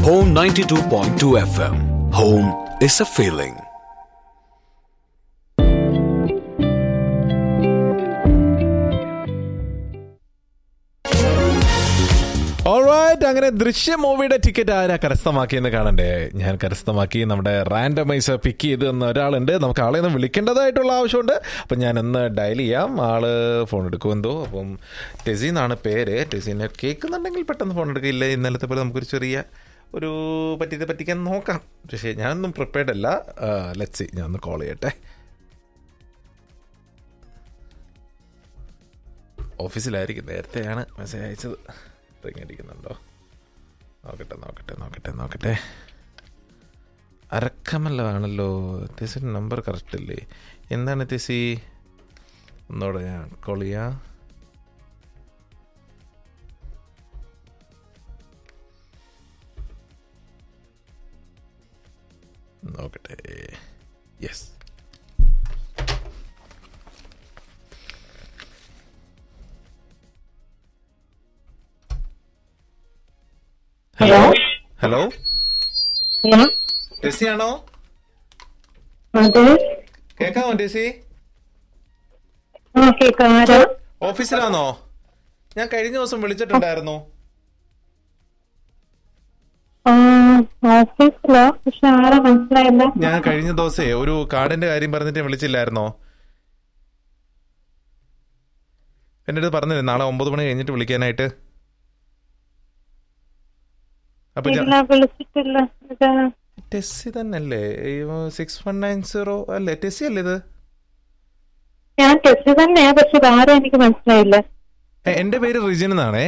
Home 92.2 FM. Home is a feeling. Alright അങ്ങനെ ദൃശ്യ മൂവിയുടെ ticket ആരാ കരസ്ഥമാക്കിയെന്ന് കാണണ്ടേ ഞാൻ കരസ്ഥമാക്കി നമ്മുടെ റാൻഡമൈസർ പിക്ക് ചെയ്ത് തന്ന ഒരാളുണ്ട് നമുക്ക് ആളെ ഒന്ന് വിളിക്കേണ്ടതായിട്ടുള്ള ആവശ്യമുണ്ട് അപ്പം ഞാൻ ഒന്ന് ഡയൽ ചെയ്യാം ആള് ഫോൺ എടുക്കുമെന്തോ അപ്പം ടെസി എന്നാണ് പേര് ടെസിനെ കേൾക്കുന്നുണ്ടെങ്കിൽ പെട്ടെന്ന് ഫോൺ എടുക്കില്ല ഇന്നലത്തെ പോലെ നമുക്കൊരു ചെറിയ ഒരു പറ്റിയത് പറ്റിക്കാൻ നോക്കാം പക്ഷേ ഞാനൊന്നും പ്രിപ്പയർഡ് അല്ല ലെറ്റ്സി ഞാൻ ഒന്ന് കോൾ ചെയ്യട്ടെ ഓഫീസിലായിരിക്കും നേരത്തെയാണ് മെസ്സേജ് അയച്ചത് റിങ് അടിക്കുന്നുണ്ടോ നോക്കട്ടെ നോക്കട്ടെ നോക്കട്ടെ നോക്കട്ടെ അരക്കമല്ല ആണല്ലോ തെസിൻ്റെ നമ്പർ കറക്റ്റ് അല്ലേ എന്താണ് തെസി ഒന്നോടെ ഞാൻ കോൾ ചെയ്യാം നോക്കട്ടെ yes hello hello hello Tessy ആണോ അതെ കേൾക്കാമോ ടെസി ആ കേക്കാം ആരാ ഓഫീസിലാണോ ഞാൻ കഴിഞ്ഞ ദിവസം വിളിച്ചിട്ടുണ്ടായിരുന്നു ആ ഓഫീസിലോ പക്ഷെ ആരാ മനസ്സിലായില്ല ഞാൻ കഴിഞ്ഞ ദിവസേ ഒരു കാർഡിന്റെ കാര്യം പറഞ്ഞിട്ട് വിളിച്ചില്ലായിരുന്നോ എൻ്റെ അടുത്ത് പറഞ്ഞില്ലേ നാളെ ഒമ്പത് മണി കഴിഞ്ഞിട്ട് വിളിക്കാനായിട്ട് അപ്പൊ ഞാൻ ഇല്ല വിളിച്ചിട്ടില്ല ഇത് ടെസ്സി തന്നെയല്ലേ സിക്സ് വൺ നയൻ സീറോ അല്ലേ ടെസ്സി അല്ലേ ഇത് ഞാൻ ടെസ്റ്റ് തന്നെയാ പക്ഷെ ഇത് ആരാ എനിക്ക് മനസ്സിലായില്ല എ, എന്റെ പേര് റിജിൻ എന്നാണേ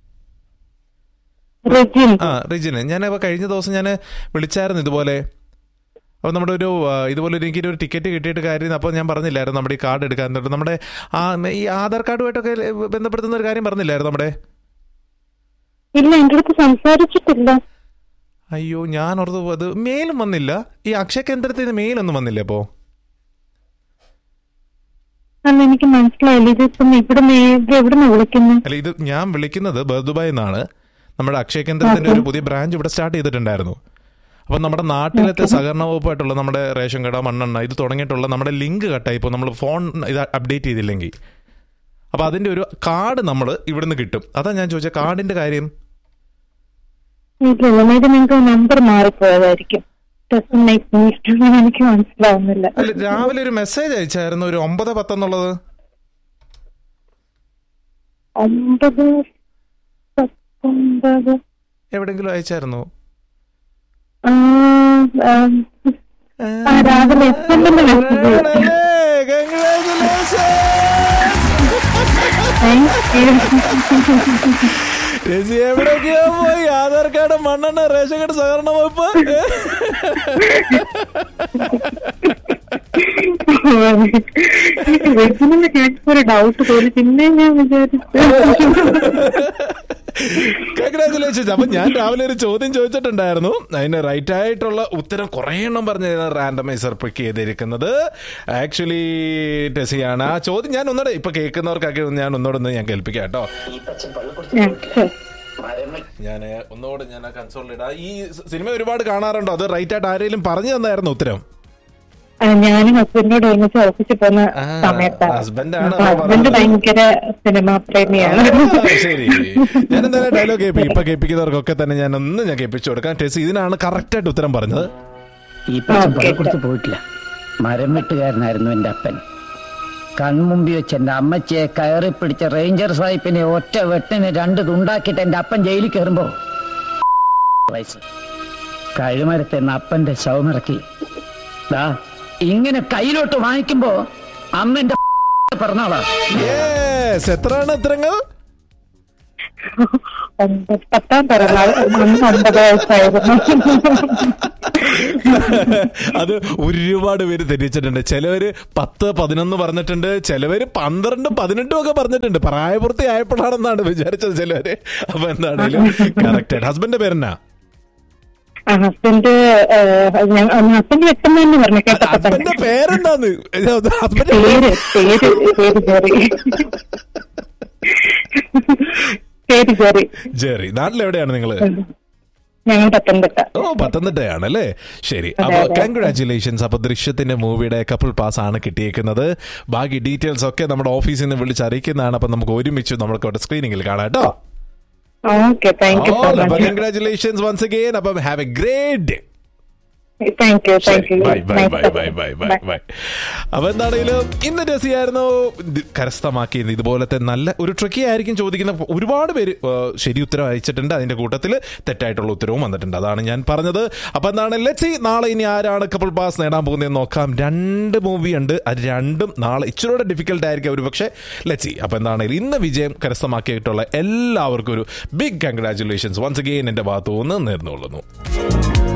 റിജിൻ ആ റിജിന് ഞാൻ അപ്പൊ കഴിഞ്ഞ ദിവസം ഞാൻ വിളിച്ചായിരുന്നു ഇതുപോലെ അപ്പോൾ നമ്മുടെ ഒരു ആ, ഇതുപോലെ ഒരു എനിക്കൊരു ടിക്കറ്റ് കിട്ടിയിട്ട് കാര്യം അപ്പോൾ ഞാൻ പറഞ്ഞില്ലായിരുന്നു നമ്മുടെ ഈ കാർഡ് എടുക്കാൻ എന്നിട്ട് നമ്മുടെ ആ ഈ ആധാർ കാർഡുമായിട്ടൊക്കെ ബന്ധപ്പെടുത്തുന്ന ഒരു കാര്യം പറഞ്ഞില്ലായിരുന്നു നമ്മുടെ ഇല്ല എന്റെ അടുത്ത് സംസാരിച്ചിട്ടില്ല അയ്യോ ഞാൻ ഓർത്ത് അത് മെയിലും വന്നില്ല ഈ അക്ഷയ കേന്ദ്രത്തിൽ നിന്ന് മെയിലൊന്നും വന്നില്ല അപ്പോ അല്ല എനിക്ക് മനസ്സിലായില്ല ഇതിപ്പം ഇവിടുന്ന് ഇത് എവിടുന്ന് വിളിക്കുന്നു അല്ല ഇത് ഞാൻ വിളിക്കുന്നത് ബർദുബായ് എന്നാണ് നമ്മുടെ അക്ഷയ കേന്ദ്രത്തിന്റെ ഒരു പുതിയ ബ്രാഞ്ച് ഇവിടെ സ്റ്റാർട്ട് ചെയ്തിട്ടുണ്ടായിരുന്നു അപ്പം നമ്മുടെ നാട്ടിലത്തെ സഹകരണ വകുപ്പായിട്ടുള്ള നമ്മുടെ റേഷൻ കട മണ്ണെണ്ണ ഇത് തുടങ്ങിയിട്ടുള്ള നമ്മുടെ ലിങ്ക് കട്ടായി ഇപ്പോൾ നമ്മൾ ഫോൺ ഇത് അപ്ഡേറ്റ് ചെയ്തില്ലെങ്കിൽ അപ്പോൾ അതിന്റെ ഒരു കാർഡ് നമ്മൾ ഇവിടുന്ന് കിട്ടും അതാ ഞാൻ ചോദിച്ച കാർഡിന്റെ കാര്യം ഇല്ല ഇത് നിങ്ങൾക്ക് നമ്പർ മാറിപ്പോയതായിരിക്കും ടെസ്റ്റ് എനിക്ക് മനസ്സിലാവുന്നില്ല അല്ല രാവിലെ ഒരു മെസ്സേജ് അയച്ചായിരുന്നു ഒരു ഒമ്പത് പത്തെന്നുള്ളത് ഒമ്പത് പത്തൊമ്പത് എവിടെയെങ്കിലും അയച്ചായിരുന്നു ആ, ആം, ആ, രാവിലെ എസ് എമ്മിന്റെ മെസ്സേജ് രസി എവിടേക്കാ പോയി ആധാർ കാർഡ് മണ്ണെണ്ണ റേഷൻ കാർഡ് സഹകരണ വകുപ്പ് വെജിനിൽ ഒരു ഡൗട്ട് തോന്നി പിന്നെ ഞാൻ വിചാരിച്ചു കൺഗ്രാചുലേഷൻസ് അപ്പൊ ഞാൻ രാവിലെ ഒരു ചോദ്യം ചോദിച്ചിട്ടുണ്ടായിരുന്നു അതിന് റൈറ്റ് ആയിട്ടുള്ള ഉത്തരം കുറെ എണ്ണം പറഞ്ഞ റാൻഡമൈസർ പിക്ക് ചെയ്തിരിക്കുന്നത് ആക്ച്വലി ടെസിയാണ് ആ ചോദ്യം ഞാൻ ഒന്നുകൂടെ ഇപ്പൊ കേൾക്കുന്നവർക്കൊക്കെ ഞാൻ ഒന്നുകൂടെ ഒന്ന് ഞാൻ കേൾപ്പിക്കാം കേട്ടോ ഞാൻ ഒന്നുകൂടെ ഞാൻ കൺസോളിടാ ഈ സിനിമ ഒരുപാട് കാണാറുണ്ടോ അത് റൈറ്റ് ആയിട്ട് ആരെങ്കിലും പറഞ്ഞു തന്നായിരുന്നു ഉത്തരം ഞാനും ഹസ്ബൻഡിനോട് ഒരുമിച്ച് ഓഫീസിൽ പോകുന്ന ആ, സമയത്താണ് husband ആണ് അപ്പൊ ഹസ്ബൻഡ് പറഞ്ഞത്. ഭയങ്കര സിനിമാ പ്രേമിയാണ് ആ, ശരി ഞാൻ എന്തായാലും ഡയലോഗ് കേൾപ്പി ഇപ്പൊ കേൾപ്പിക്കുന്നവർക്കൊക്കെ തന്നെ ഞാൻ ഒന്ന് ഞാൻ കേൾപ്പിച്ചു കൊടുക്കാം ടെസ് ഇതിനാണ് കറക്റ്റ് ആയിട്ട് ഉത്തരം പറഞ്ഞത് ഈ പച്ചൻ ഓക്കേ, പള്ളിക്കുടത്ത് പോയിട്ടില്ല മരം വെട്ടുകാരനായിരുന്നു എന്റെ അപ്പൻ കൺമുമ്പി വെച്ച് എന്റെ അമ്മച്ചിയെ കയറി പിടിച്ച റേഞ്ചർ സാഹിബിനെ ഒറ്റ വെട്ടിന് രണ്ട് തുണ്ടാക്കിയിട്ട് എന്റെ അപ്പൻ ജയിലിൽ കയറുമ്പോ വയസ്സ് കഴുമരത്തെ നിന്ന് അപ്പന്റെ ശവമിറക്കി ദാ ഇങ്ങനെ കയ്യിലോട്ട് വാങ്ങിക്കുമ്പോ അമ്മ എന്റെ പറഞ്ഞോളാ യെസ് എത്രയാണ് ഉത്തരങ്ങൾ ഒമ്പത് പത്താം പിറന്നാൾ അന്ന് ഒമ്പത് വയസ്സായിരുന്നു അത് ഒരുപാട് പേര് തെറ്റിച്ചിട്ടുണ്ട് ചിലവര് പത്ത് പതിനൊന്ന് പറഞ്ഞിട്ടുണ്ട് ചിലവര് പന്ത്രണ്ട് പതിനെട്ടും ഒക്കെ പറഞ്ഞിട്ടുണ്ട് പ്രായപൂർത്തി ആയപ്പോഴാണെന്നാണ് വിചാരിച്ചത് ചിലവര് അപ്പൊ എന്താണേലും കറക്റ്റ് ഹസ്ബൻഡിന്റെ പേരെന്നാ ആ ഹസ്ബൻഡ് ഹസ്ബൻഡ് വ്യക്തം തന്നെ പറഞ്ഞു കേട്ടപ്പോ തന്നെ ഹസ്ബൻഡിന്റെ പേരെന്താന്ന് ഹസ്ബൻഡ് പേര് പേര് പേര് ജെറി പേര് ജെറി ജെറി നാട്ടിലെവിടെയാണ് നിങ്ങള് ഞങ്ങൾ പത്തനംതിട്ട ഓ പത്തനംതിട്ടയാണ് അല്ലേ ശരി അതെ, അപ്പൊ അതെ. കൺഗ്രാറ്റുലേഷൻസ് അപ്പൊ ദൃശ്യത്തിന്റെ മൂവിയുടെ കപ്പിൾ പാസ് ആണ് കിട്ടിയേക്കുന്നത് ബാക്കി ഡീറ്റെയിൽസ് ഒക്കെ നമ്മുടെ ഓഫീസിൽ നിന്ന് വിളിച്ച് അറിയിക്കുന്നതാണ് അപ്പൊ നമുക്ക് ഒരുമിച്ച് നമുക്ക് അവിടെ സ്ക്രീനിങ്ങിൽ കാണാം കേട്ടോ okay thank you so much congratulations once again അപ്പം have a great day thank you thank you bye bye bye bye bye bye bye അപ്പൊ എന്താണെങ്കിലും ഇന്ന് രസിയായിരുന്നു ഇത് കരസ്ഥമാക്കിയത് ഇതുപോലത്തെ നല്ല ഒരു ട്രിക്കി ആയിരിക്കും ചോദിക്കുന്ന ഒരുപാട് പേര് ആ, ശരി ഉത്തരം അയച്ചിട്ടുണ്ട് അതിന്റെ കൂട്ടത്തിൽ തെറ്റായിട്ടുള്ള ഉത്തരവും വന്നിട്ടുണ്ട് അതാണ് ഞാൻ പറഞ്ഞത് അപ്പൊ എന്താണ് ലെറ്റ്സി നാളെ ഇനി ആരാണ് കപ്പിൾ പാസ് നേടാൻ പോകുന്നതെന്ന് നോക്കാം രണ്ട് മൂവി ഉണ്ട് അത് രണ്ടും നാളെ ഇച്ചിരൂടെ ഡിഫിക്കൽട്ട് ആയിരിക്കും ഒരു പക്ഷേ ലെറ്റ്സി അപ്പൊ എന്താണെങ്കിലും ഇന്ന് വിജയം കരസ്ഥമാക്കിയിട്ടുള്ള എല്ലാവർക്കും ഒരു ബിഗ് കൺഗ്രാറ്റുലേഷൻസ് വൺസ് അഗെയിൻ എന്റെ ഭാഗത്തു നിന്ന് നേർന്നുകൊള്ളുന്നു